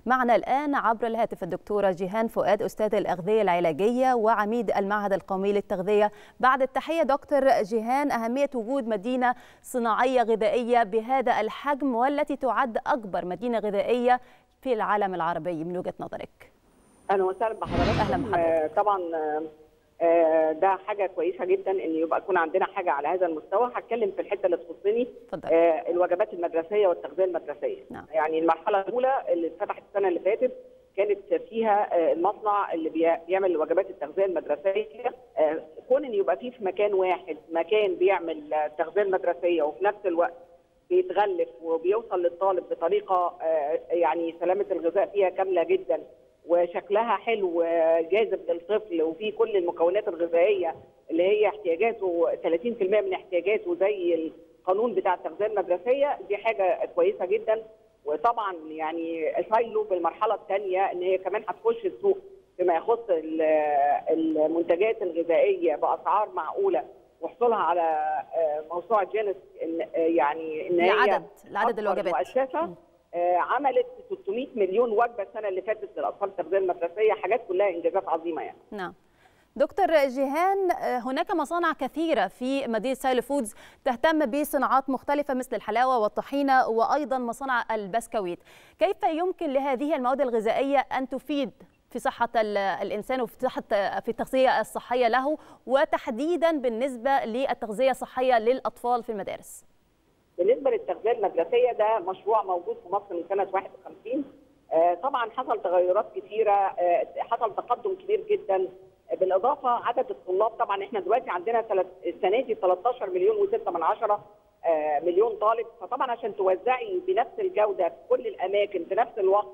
معنا الآن عبر الهاتف الدكتورة جيهان فؤاد أستاذ الأغذية العلاجية وعميد المعهد القومي للتغذية بعد التحية دكتور جيهان أهمية وجود مدينة صناعية غذائية بهذا الحجم والتي تعد أكبر مدينة غذائية في العالم العربي من وجهة نظرك اهلا وسهلا بحضرتك أهلا بحضرتك. آه، طبعا آه، ده حاجه كويسه جدا ان يبقى يكون عندنا حاجه على هذا المستوى هتكلم في الحته اللي تخصني اتفضل آه، الوجبات المدرسيه والتغذيه المدرسيه نعم. يعني المرحله الاولى اللي اتفتحت السنه اللي فاتت كانت فيها آه، المصنع اللي بي- بيعمل وجبات التغذيه المدرسيه آه، كون ان يبقى فيه في مكان واحد مكان بيعمل آه، التغذيه المدرسيه وفي نفس الوقت بيتغلف وبيوصل للطالب بطريقه آه، يعني سلامه الغذاء فيها كامله جدا وشكلها حلو وجاذب للطفل وفيه كل المكونات الغذائيه اللي هي احتياجاته 30% من احتياجاته زي القانون بتاع التغذيه المدرسيه دي حاجه كويسه جدا وطبعا يعني سايلو بالمرحله الثانيه ان هي كمان هتخش السوق فيما يخص ال- المنتجات الغذائيه باسعار معقوله وحصولها على آه، موسوعه جينيس إن- آه، يعني ان هي لعدد لعدد أكبر الوجبات مؤسسه آه، عملت 600 مليون وجبه السنه اللي فاتت للاطفال التغذيه المدرسيه حاجات كلها انجازات عظيمه يعني نعم دكتور جيهان آه، هناك مصانع كثيرة في مدينة سايل فودز تهتم بصناعات مختلفة مثل الحلاوة والطحينة وأيضا مصانع البسكويت كيف يمكن لهذه المواد الغذائية أن تفيد في صحة ال- الإنسان وفي صحة في التغذية الصحية له وتحديدا بالنسبة للتغذية الصحية للأطفال في المدارس بالنسبه للتغذيه المدرسيه ده مشروع موجود في مصر من سنه 51 آه، طبعا حصل تغيرات كثيره آه، حصل تقدم كبير جدا آه، بالاضافه عدد الطلاب طبعا احنا دلوقتي عندنا تلت- السنه دي 13 مليون و6 من عشرة آه، مليون طالب فطبعا عشان توزعي بنفس الجوده في كل الاماكن في نفس الوقت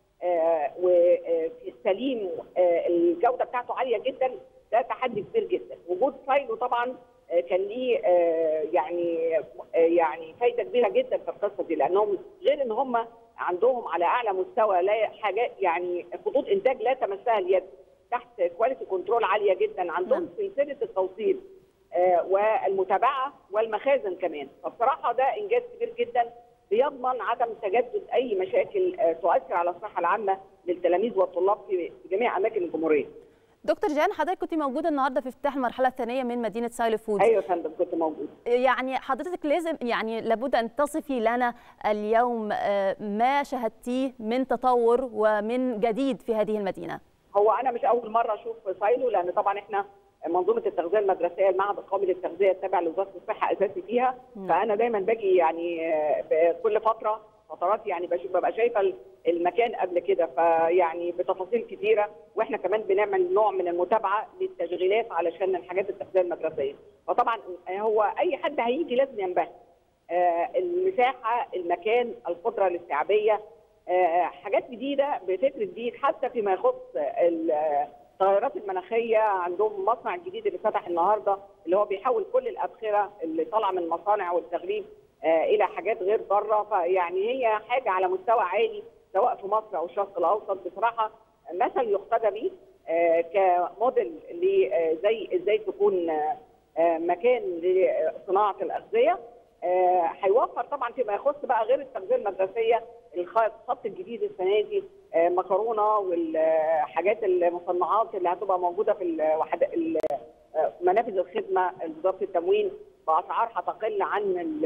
آه، وفي السليم آه، الجوده بتاعته عاليه جدا ده تحدي كبير جدا وجود سايلو طبعا آه، كان ليه آه، يعني آه، يعني فايده كبيره جدا في القصه دي لانهم غير ان هم عندهم على اعلى مستوى لا حاجات يعني خطوط انتاج لا تمسها اليد تحت كواليتي كنترول عاليه جدا عندهم نعم. سلسله التوصيل آه، والمتابعه والمخازن كمان فبصراحه ده انجاز كبير جدا بيضمن عدم تجدد اي مشاكل آه، تؤثر على الصحه العامه للتلاميذ والطلاب في في جميع اماكن الجمهوريه. دكتور جيهان حضرتك كنت موجودة النهاردة في افتتاح المرحلة الثانية من مدينة سايل فودز ايوه يا فندم كنت موجود. يعني حضرتك لازم يعني لابد ان تصفي لنا اليوم آه، ما شاهدتيه من تطور ومن جديد في هذه المدينه. هو انا مش اول مره اشوف سايلو لان طبعا احنا منظومه التغذيه المدرسيه المعهد القومي للتغذيه التابع لوزاره الصحه اساسي فيها نعم. فانا دايما باجي يعني آه، كل فتره فترات يعني بشوف ببقى شايفه المكان قبل كده فيعني بتفاصيل كتيره واحنا كمان بنعمل نوع من المتابعه للتشغيلات علشان الحاجات التغذيه المدرسيه فطبعا هو اي حد هيجي لازم ينبهر آه، المساحه المكان القدره الاستيعابيه آه، حاجات جديده بفكر جديد حتى فيما يخص ال- التغيرات المناخيه عندهم مصنع جديد اللي فتح النهارده اللي هو بيحول كل الابخره اللي طالعه من المصانع والتغليف آه، الى حاجات غير ضاره فيعني هي حاجه على مستوى عالي سواء في مصر او الشرق الاوسط بصراحه مثل يقتدى به آه، كموديل ل- آه، زي ازاي تكون آه، آه، مكان لصناعه الاغذيه آه، هيوفر طبعا فيما يخص بقى غير التغذيه المدرسيه الخ- الخط الجديد السنه دي آه، مكرونه والحاجات المصنعات اللي هتبقى موجوده في الوحد ال- آه، منافذ الخدمه وزاره التموين باسعار هتقل عن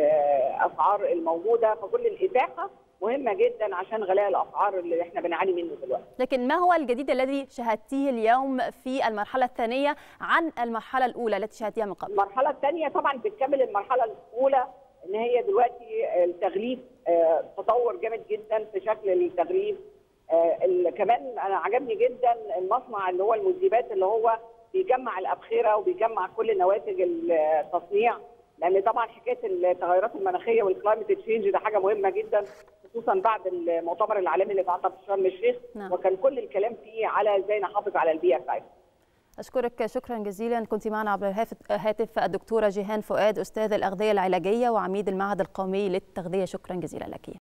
الاسعار الموجوده فكل الاتاحه مهمه جدا عشان غلاء الاسعار اللي احنا بنعاني منه دلوقتي. لكن ما هو الجديد الذي شاهدتيه اليوم في المرحله الثانيه عن المرحله الاولى التي شاهدتيها من قبل؟ المرحله الثانيه طبعا بتكمل المرحله الاولى ان هي دلوقتي التغليف آه، تطور جامد جدا في شكل التغليف آه، ال- كمان انا عجبني جدا المصنع اللي هو المذيبات اللي هو بيجمع الابخره وبيجمع كل نواتج التصنيع لان طبعا حكايه التغيرات المناخيه والكلايمت تشينج ده حاجه مهمه جدا خصوصا بعد المؤتمر العالمي اللي اتعقد في شرم الشيخ نعم. وكان كل الكلام فيه على ازاي نحافظ على البيئه بتاعتنا أشكرك شكرا جزيلا كنت معنا عبر الهاتف- الهاتف الدكتورة جيهان فؤاد أستاذ الأغذية العلاجية وعميد المعهد القومي للتغذية شكرا جزيلا لك